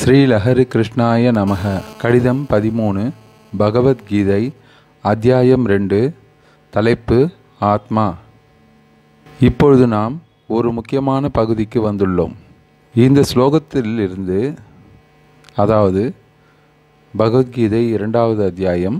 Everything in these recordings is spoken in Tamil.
ஸ்ரீலஹரி கிருஷ்ணாய நமக கடிதம் பதிமூணு பகவத்கீதை அத்தியாயம் ரெண்டு தலைப்பு ஆத்மா இப்பொழுது நாம் ஒரு முக்கியமான பகுதிக்கு வந்துள்ளோம் இந்த ஸ்லோகத்தில் இருந்து அதாவது பகவத்கீதை இரண்டாவது அத்தியாயம்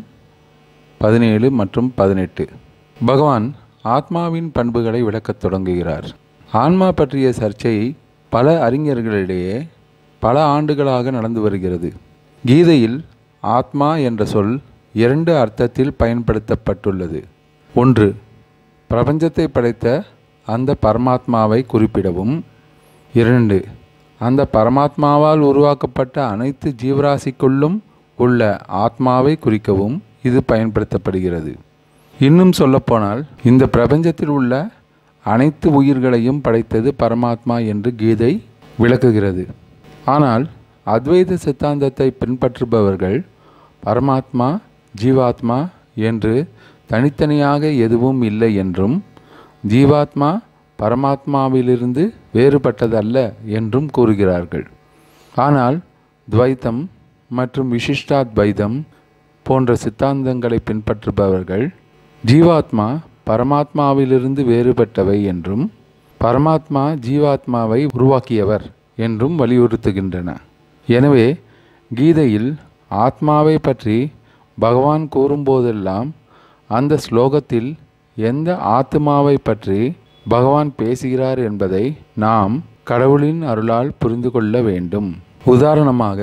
பதினேழு மற்றும் பதினெட்டு பகவான் ஆத்மாவின் பண்புகளை விளக்கத் தொடங்குகிறார் ஆன்மா பற்றிய சர்ச்சை பல அறிஞர்களிடையே பல ஆண்டுகளாக நடந்து வருகிறது கீதையில் ஆத்மா என்ற சொல் இரண்டு அர்த்தத்தில் பயன்படுத்தப்பட்டுள்ளது ஒன்று பிரபஞ்சத்தை படைத்த அந்த பரமாத்மாவை குறிப்பிடவும் இரண்டு அந்த பரமாத்மாவால் உருவாக்கப்பட்ட அனைத்து ஜீவராசிக்குள்ளும் உள்ள ஆத்மாவை குறிக்கவும் இது பயன்படுத்தப்படுகிறது இன்னும் சொல்லப்போனால் இந்த பிரபஞ்சத்தில் உள்ள அனைத்து உயிர்களையும் படைத்தது பரமாத்மா என்று கீதை விளக்குகிறது ஆனால் அத்வைத சித்தாந்தத்தை பின்பற்றுபவர்கள் பரமாத்மா ஜீவாத்மா என்று தனித்தனியாக எதுவும் இல்லை என்றும் ஜீவாத்மா பரமாத்மாவிலிருந்து வேறுபட்டதல்ல என்றும் கூறுகிறார்கள் ஆனால் துவைத்தம் மற்றும் விசிஷ்டாத்வைதம் போன்ற சித்தாந்தங்களை பின்பற்றுபவர்கள் ஜீவாத்மா பரமாத்மாவிலிருந்து வேறுபட்டவை என்றும் பரமாத்மா ஜீவாத்மாவை உருவாக்கியவர் என்றும் வலியுறுத்துகின்றன எனவே கீதையில் ஆத்மாவை பற்றி பகவான் கூறும்போதெல்லாம் அந்த ஸ்லோகத்தில் எந்த ஆத்மாவை பற்றி பகவான் பேசுகிறார் என்பதை நாம் கடவுளின் அருளால் புரிந்து கொள்ள வேண்டும் உதாரணமாக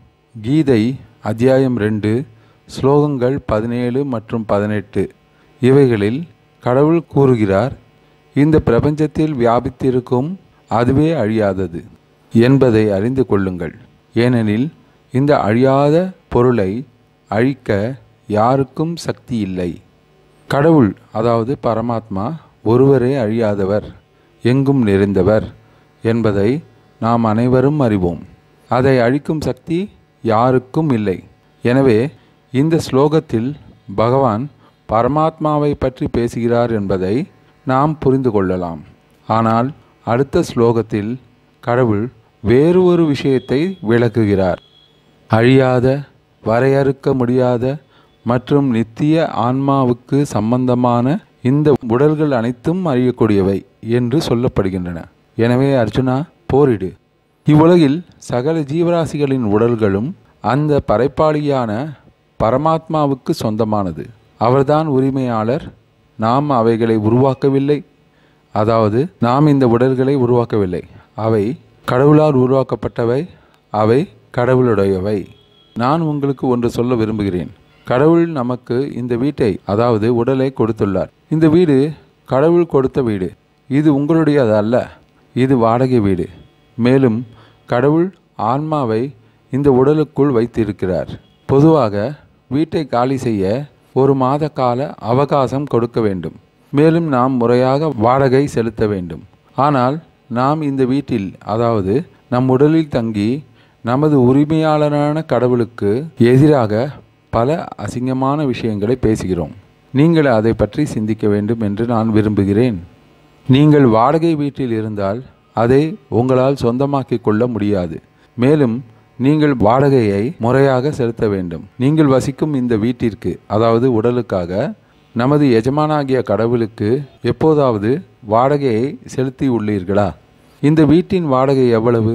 கீதை அத்தியாயம் ரெண்டு ஸ்லோகங்கள் பதினேழு மற்றும் பதினெட்டு இவைகளில் கடவுள் கூறுகிறார் இந்த பிரபஞ்சத்தில் வியாபித்திருக்கும் அதுவே அழியாதது என்பதை அறிந்து கொள்ளுங்கள் ஏனெனில் இந்த அழியாத பொருளை அழிக்க யாருக்கும் சக்தி இல்லை கடவுள் அதாவது பரமாத்மா ஒருவரே அழியாதவர் எங்கும் நிறைந்தவர் என்பதை நாம் அனைவரும் அறிவோம் அதை அழிக்கும் சக்தி யாருக்கும் இல்லை எனவே இந்த ஸ்லோகத்தில் பகவான் பரமாத்மாவை பற்றி பேசுகிறார் என்பதை நாம் புரிந்து கொள்ளலாம் ஆனால் அடுத்த ஸ்லோகத்தில் கடவுள் வேறு ஒரு விஷயத்தை விளக்குகிறார் அழியாத வரையறுக்க முடியாத மற்றும் நித்திய ஆன்மாவுக்கு சம்பந்தமான இந்த உடல்கள் அனைத்தும் அழியக்கூடியவை என்று சொல்லப்படுகின்றன எனவே அர்ஜுனா போரிடு இவ்வுலகில் சகல ஜீவராசிகளின் உடல்களும் அந்த படைப்பாளியான பரமாத்மாவுக்கு சொந்தமானது அவர்தான் உரிமையாளர் நாம் அவைகளை உருவாக்கவில்லை அதாவது நாம் இந்த உடல்களை உருவாக்கவில்லை அவை கடவுளால் உருவாக்கப்பட்டவை அவை கடவுளுடையவை நான் உங்களுக்கு ஒன்று சொல்ல விரும்புகிறேன் கடவுள் நமக்கு இந்த வீட்டை அதாவது உடலை கொடுத்துள்ளார் இந்த வீடு கடவுள் கொடுத்த வீடு இது உங்களுடையது அல்ல இது வாடகை வீடு மேலும் கடவுள் ஆன்மாவை இந்த உடலுக்குள் வைத்திருக்கிறார் பொதுவாக வீட்டை காலி செய்ய ஒரு மாத கால அவகாசம் கொடுக்க வேண்டும் மேலும் நாம் முறையாக வாடகை செலுத்த வேண்டும் ஆனால் நாம் இந்த வீட்டில் அதாவது நம் உடலில் தங்கி நமது உரிமையாளரான கடவுளுக்கு எதிராக பல அசிங்கமான விஷயங்களை பேசுகிறோம் நீங்கள் அதை பற்றி சிந்திக்க வேண்டும் என்று நான் விரும்புகிறேன் நீங்கள் வாடகை வீட்டில் இருந்தால் அதை உங்களால் சொந்தமாக்கிக் கொள்ள முடியாது மேலும் நீங்கள் வாடகையை முறையாக செலுத்த வேண்டும் நீங்கள் வசிக்கும் இந்த வீட்டிற்கு அதாவது உடலுக்காக நமது எஜமானாகிய கடவுளுக்கு எப்போதாவது வாடகையை செலுத்தி உள்ளீர்களா இந்த வீட்டின் வாடகை எவ்வளவு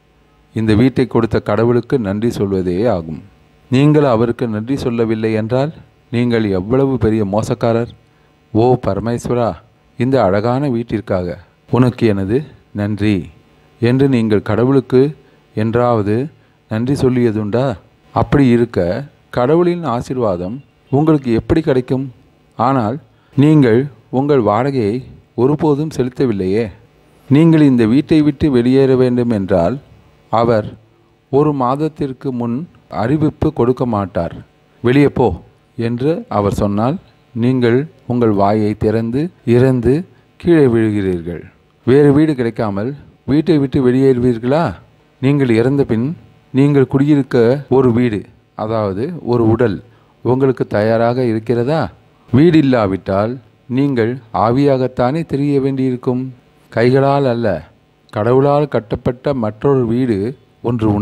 இந்த வீட்டை கொடுத்த கடவுளுக்கு நன்றி சொல்வதே ஆகும் நீங்கள் அவருக்கு நன்றி சொல்லவில்லை என்றால் நீங்கள் எவ்வளவு பெரிய மோசக்காரர் ஓ பரமேஸ்வரா இந்த அழகான வீட்டிற்காக உனக்கு எனது நன்றி என்று நீங்கள் கடவுளுக்கு என்றாவது நன்றி சொல்லியதுண்டா அப்படி இருக்க கடவுளின் ஆசிர்வாதம் உங்களுக்கு எப்படி கிடைக்கும் ஆனால் நீங்கள் உங்கள் வாடகையை ஒருபோதும் செலுத்தவில்லையே நீங்கள் இந்த வீட்டை விட்டு வெளியேற வேண்டும் என்றால் அவர் ஒரு மாதத்திற்கு முன் அறிவிப்பு கொடுக்க மாட்டார் வெளியே போ என்று அவர் சொன்னால் நீங்கள் உங்கள் வாயை திறந்து இறந்து கீழே விழுகிறீர்கள் வேறு வீடு கிடைக்காமல் வீட்டை விட்டு வெளியேறுவீர்களா நீங்கள் இறந்த பின் நீங்கள் குடியிருக்க ஒரு வீடு அதாவது ஒரு உடல் உங்களுக்கு தயாராக இருக்கிறதா வீடு இல்லாவிட்டால் நீங்கள் ஆவியாகத்தானே தெரிய வேண்டியிருக்கும் கைகளால் அல்ல கடவுளால் கட்டப்பட்ட மற்றொரு வீடு ஒன்று உண்டு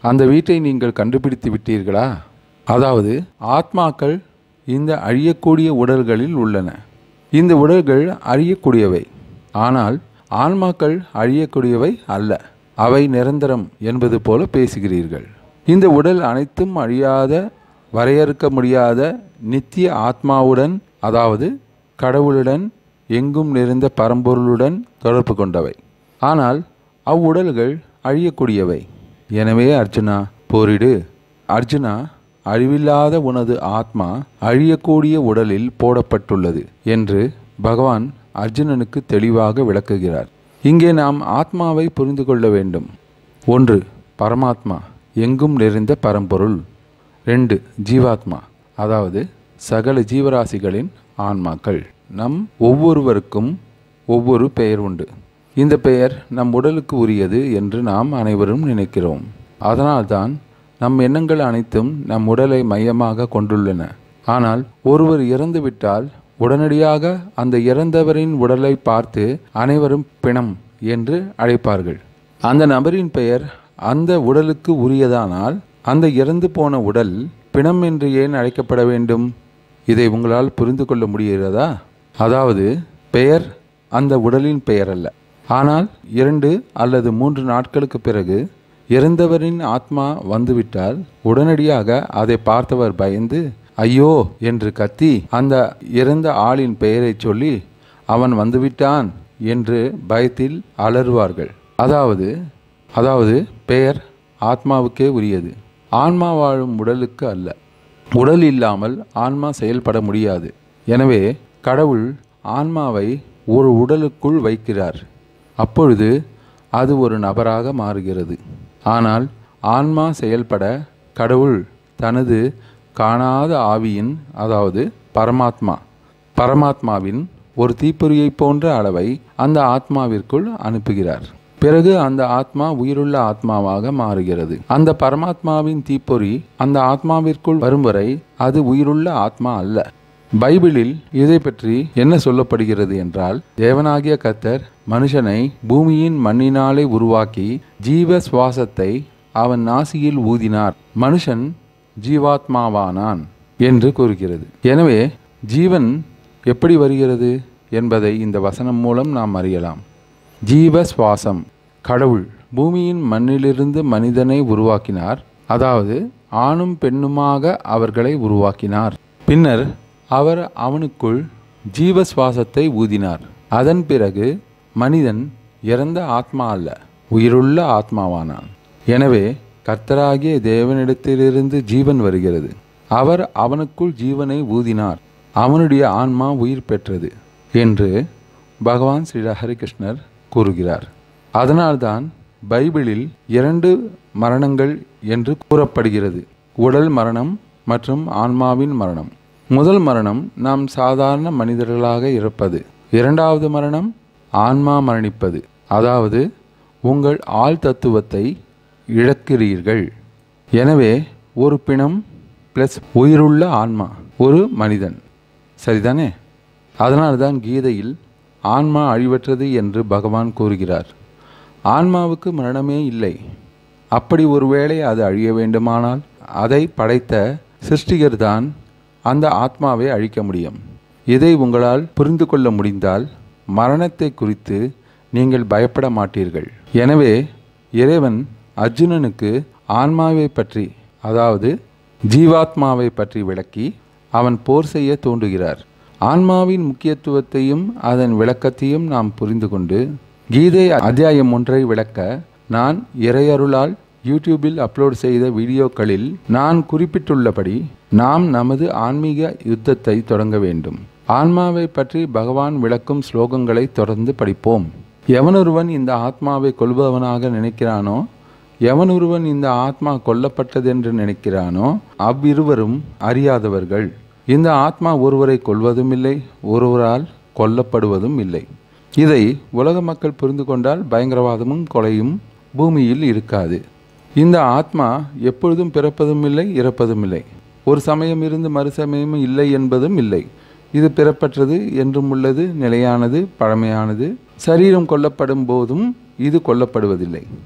அந்த வீட்டை நீங்கள் கண்டுபிடித்து விட்டீர்களா அதாவது ஆத்மாக்கள் இந்த அழியக்கூடிய உடல்களில் உள்ளன இந்த உடல்கள் அழியக்கூடியவை ஆனால் ஆன்மாக்கள் அழியக்கூடியவை அல்ல அவை நிரந்தரம் என்பது போல பேசுகிறீர்கள் இந்த உடல் அனைத்தும் அழியாத வரையறுக்க முடியாத நித்திய ஆத்மாவுடன் அதாவது கடவுளுடன் எங்கும் நிறைந்த பரம்பொருளுடன் தொடர்பு கொண்டவை ஆனால் அவ்வுடல்கள் அழியக்கூடியவை எனவே அர்ஜுனா போரிடு அர்ஜுனா அழிவில்லாத உனது ஆத்மா அழியக்கூடிய உடலில் போடப்பட்டுள்ளது என்று பகவான் அர்ஜுனனுக்கு தெளிவாக விளக்குகிறார் இங்கே நாம் ஆத்மாவை புரிந்து கொள்ள வேண்டும் ஒன்று பரமாத்மா எங்கும் நிறைந்த பரம்பொருள் ரெண்டு ஜீவாத்மா அதாவது சகல ஜீவராசிகளின் ஆன்மாக்கள் நம் ஒவ்வொருவருக்கும் ஒவ்வொரு பெயர் உண்டு இந்த பெயர் நம் உடலுக்கு உரியது என்று நாம் அனைவரும் நினைக்கிறோம் அதனால்தான் நம் எண்ணங்கள் அனைத்தும் நம் உடலை மையமாக கொண்டுள்ளன ஆனால் ஒருவர் இறந்துவிட்டால் உடனடியாக அந்த இறந்தவரின் உடலை பார்த்து அனைவரும் பிணம் என்று அழைப்பார்கள் அந்த நபரின் பெயர் அந்த உடலுக்கு உரியதானால் அந்த இறந்து போன உடல் பிணம் என்று ஏன் அழைக்கப்பட வேண்டும் இதை உங்களால் புரிந்து கொள்ள முடிகிறதா அதாவது பெயர் அந்த உடலின் பெயர் அல்ல ஆனால் இரண்டு அல்லது மூன்று நாட்களுக்கு பிறகு இறந்தவரின் ஆத்மா வந்துவிட்டால் உடனடியாக அதை பார்த்தவர் பயந்து ஐயோ என்று கத்தி அந்த இறந்த ஆளின் பெயரைச் சொல்லி அவன் வந்துவிட்டான் என்று பயத்தில் அலறுவார்கள் அதாவது அதாவது பெயர் ஆத்மாவுக்கே உரியது ஆன்மா வாழும் உடலுக்கு அல்ல உடல் இல்லாமல் ஆன்மா செயல்பட முடியாது எனவே கடவுள் ஆன்மாவை ஒரு உடலுக்குள் வைக்கிறார் அப்பொழுது அது ஒரு நபராக மாறுகிறது ஆனால் ஆன்மா செயல்பட கடவுள் தனது காணாத ஆவியின் அதாவது பரமாத்மா பரமாத்மாவின் ஒரு தீப்பொறியைப் போன்ற அளவை அந்த ஆத்மாவிற்குள் அனுப்புகிறார் பிறகு அந்த ஆத்மா உயிருள்ள ஆத்மாவாக மாறுகிறது அந்த பரமாத்மாவின் தீப்பொறி அந்த ஆத்மாவிற்குள் வரும் வரை அது உயிருள்ள ஆத்மா அல்ல பைபிளில் இதை பற்றி என்ன சொல்லப்படுகிறது என்றால் தேவனாகிய கர்த்தர் மனுஷனை பூமியின் மண்ணினாலே உருவாக்கி ஜீவ சுவாசத்தை அவன் நாசியில் ஊதினார் மனுஷன் ஜீவாத்மாவானான் என்று கூறுகிறது எனவே ஜீவன் எப்படி வருகிறது என்பதை இந்த வசனம் மூலம் நாம் அறியலாம் ஜீவ சுவாசம் கடவுள் பூமியின் மண்ணிலிருந்து மனிதனை உருவாக்கினார் அதாவது ஆணும் பெண்ணுமாக அவர்களை உருவாக்கினார் பின்னர் அவர் அவனுக்குள் ஜீவ சுவாசத்தை ஊதினார் அதன் பிறகு மனிதன் இறந்த ஆத்மா அல்ல உயிருள்ள ஆத்மாவானான் எனவே கர்த்தராகிய தேவனிடத்திலிருந்து ஜீவன் வருகிறது அவர் அவனுக்குள் ஜீவனை ஊதினார் அவனுடைய ஆன்மா உயிர் பெற்றது என்று பகவான் ஸ்ரீ ஹரிகிருஷ்ணர் கூறுகிறார் அதனால்தான் பைபிளில் இரண்டு மரணங்கள் என்று கூறப்படுகிறது உடல் மரணம் மற்றும் ஆன்மாவின் மரணம் முதல் மரணம் நாம் சாதாரண மனிதர்களாக இருப்பது இரண்டாவது மரணம் ஆன்மா மரணிப்பது அதாவது உங்கள் ஆள் தத்துவத்தை இழக்கிறீர்கள் எனவே ஒரு பிணம் ப்ளஸ் உயிருள்ள ஆன்மா ஒரு மனிதன் சரிதானே அதனால்தான் கீதையில் ஆன்மா அழிவற்றது என்று பகவான் கூறுகிறார் ஆன்மாவுக்கு மரணமே இல்லை அப்படி ஒருவேளை அது அழிய வேண்டுமானால் அதை படைத்த சிருஷ்டிகர் தான் அந்த ஆத்மாவை அழிக்க முடியும் இதை உங்களால் புரிந்து கொள்ள முடிந்தால் மரணத்தை குறித்து நீங்கள் பயப்பட மாட்டீர்கள் எனவே இறைவன் அர்ஜுனனுக்கு ஆன்மாவை பற்றி அதாவது ஜீவாத்மாவை பற்றி விளக்கி அவன் போர் செய்ய தூண்டுகிறார் ஆன்மாவின் முக்கியத்துவத்தையும் அதன் விளக்கத்தையும் நாம் புரிந்து கொண்டு கீதை அத்தியாயம் ஒன்றை விளக்க நான் இறையருளால் யூடியூபில் அப்லோட் செய்த வீடியோக்களில் நான் குறிப்பிட்டுள்ளபடி நாம் நமது ஆன்மீக யுத்தத்தை தொடங்க வேண்டும் ஆன்மாவை பற்றி பகவான் விளக்கும் ஸ்லோகங்களை தொடர்ந்து படிப்போம் எவனொருவன் இந்த ஆத்மாவை கொல்பவனாக நினைக்கிறானோ எவனொருவன் இந்த ஆத்மா கொல்லப்பட்டதென்று நினைக்கிறானோ அவ்விருவரும் அறியாதவர்கள் இந்த ஆத்மா ஒருவரை கொல்வதும் இல்லை ஒருவரால் கொல்லப்படுவதும் இல்லை இதை உலக மக்கள் புரிந்து கொண்டால் பயங்கரவாதமும் கொலையும் பூமியில் இருக்காது இந்த ஆத்மா எப்பொழுதும் பிறப்பதும் இல்லை இறப்பதும் இல்லை ஒரு சமயம் இருந்து மறுசமயம் இல்லை என்பதும் இல்லை இது பிறப்பற்றது என்றும் உள்ளது நிலையானது பழமையானது சரீரம் கொல்லப்படும் போதும் இது கொல்லப்படுவதில்லை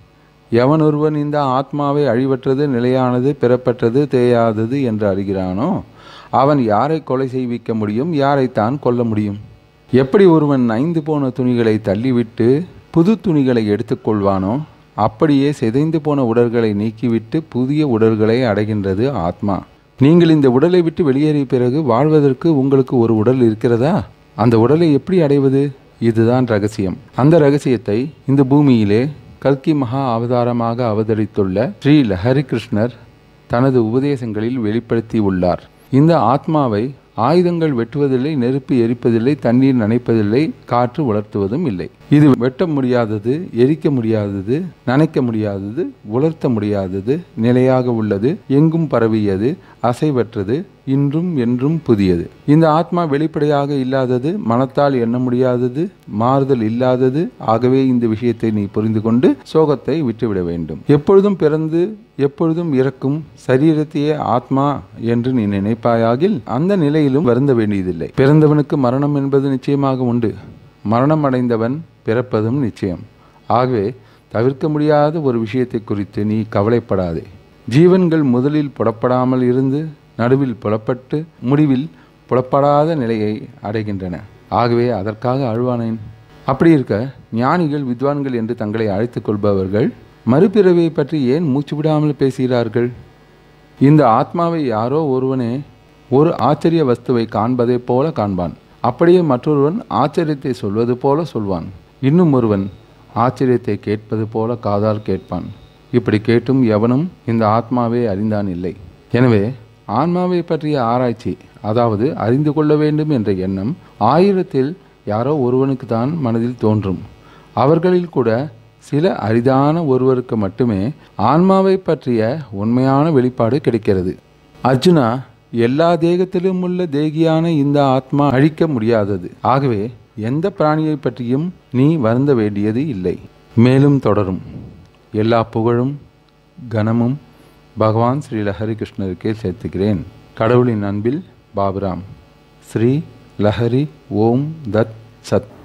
எவன் ஒருவன் இந்த ஆத்மாவை அழிவற்றது நிலையானது பிறப்பற்றது தேயாதது என்று அறிகிறானோ அவன் யாரை கொலை செய்விக்க முடியும் யாரைத்தான் கொல்ல முடியும் எப்படி ஒருவன் நைந்து போன துணிகளை தள்ளிவிட்டு புது துணிகளை எடுத்துக்கொள்வானோ அப்படியே சிதைந்து போன உடல்களை நீக்கிவிட்டு புதிய உடல்களை அடைகின்றது ஆத்மா நீங்கள் இந்த உடலை விட்டு வெளியேறிய பிறகு வாழ்வதற்கு உங்களுக்கு ஒரு உடல் இருக்கிறதா அந்த உடலை எப்படி அடைவது இதுதான் ரகசியம் அந்த ரகசியத்தை இந்த பூமியிலே கல்கி மகா அவதாரமாக அவதரித்துள்ள ஸ்ரீ லஹரி கிருஷ்ணர் தனது உபதேசங்களில் வெளிப்படுத்தி உள்ளார் இந்த ஆத்மாவை ஆயுதங்கள் வெட்டுவதில்லை நெருப்பு எரிப்பதில்லை தண்ணீர் நனைப்பதில்லை காற்று உலர்த்துவதும் இல்லை இது வெட்ட முடியாதது எரிக்க முடியாதது நனைக்க முடியாதது உலர்த்த முடியாதது நிலையாக உள்ளது எங்கும் பரவியது அசைவற்றது இன்றும் என்றும் புதியது இந்த ஆத்மா வெளிப்படையாக இல்லாதது மனத்தால் எண்ண முடியாதது மாறுதல் இல்லாதது ஆகவே இந்த விஷயத்தை நீ புரிந்து கொண்டு சோகத்தை விட்டுவிட வேண்டும் எப்பொழுதும் பிறந்து எப்பொழுதும் இறக்கும் சரீரத்தையே ஆத்மா என்று நீ நினைப்பாயாகில் அந்த நிலையிலும் வருந்த வேண்டியதில்லை பிறந்தவனுக்கு மரணம் என்பது நிச்சயமாக உண்டு மரணம் அடைந்தவன் பிறப்பதும் நிச்சயம் ஆகவே தவிர்க்க முடியாத ஒரு விஷயத்தை குறித்து நீ கவலைப்படாதே ஜீவன்கள் முதலில் புலப்படாமல் இருந்து நடுவில் புலப்பட்டு முடிவில் புலப்படாத நிலையை அடைகின்றன ஆகவே அதற்காக அழுவானேன் அப்படி இருக்க ஞானிகள் வித்வான்கள் என்று தங்களை அழைத்துக் கொள்பவர்கள் மறுபிறவியை பற்றி ஏன் மூச்சு விடாமல் பேசுகிறார்கள் இந்த ஆத்மாவை யாரோ ஒருவனே ஒரு ஆச்சரிய வஸ்துவை காண்பதைப் போல காண்பான் அப்படியே மற்றொருவன் ஆச்சரியத்தை சொல்வது போல சொல்வான் இன்னும் ஒருவன் ஆச்சரியத்தை கேட்பது போல காதால் கேட்பான் இப்படி கேட்டும் எவனும் இந்த ஆத்மாவை அறிந்தான் இல்லை எனவே ஆன்மாவை பற்றிய ஆராய்ச்சி அதாவது அறிந்து கொள்ள வேண்டும் என்ற எண்ணம் ஆயிரத்தில் யாரோ ஒருவனுக்கு தான் மனதில் தோன்றும் அவர்களில் கூட சில அரிதான ஒருவருக்கு மட்டுமே ஆன்மாவை பற்றிய உண்மையான வெளிப்பாடு கிடைக்கிறது அர்ஜுனா எல்லா தேகத்திலும் உள்ள தேகியான இந்த ஆத்மா அழிக்க முடியாதது ஆகவே எந்த பிராணியை பற்றியும் நீ வருந்த வேண்டியது இல்லை மேலும் தொடரும் எல்லா புகழும் கனமும் பகவான் ஸ்ரீ லஹரி கிருஷ்ணருக்கே சேர்த்துக்கிறேன் கடவுளின் அன்பில் பாபுராம் ஸ்ரீ லஹரி ஓம் தத் சத்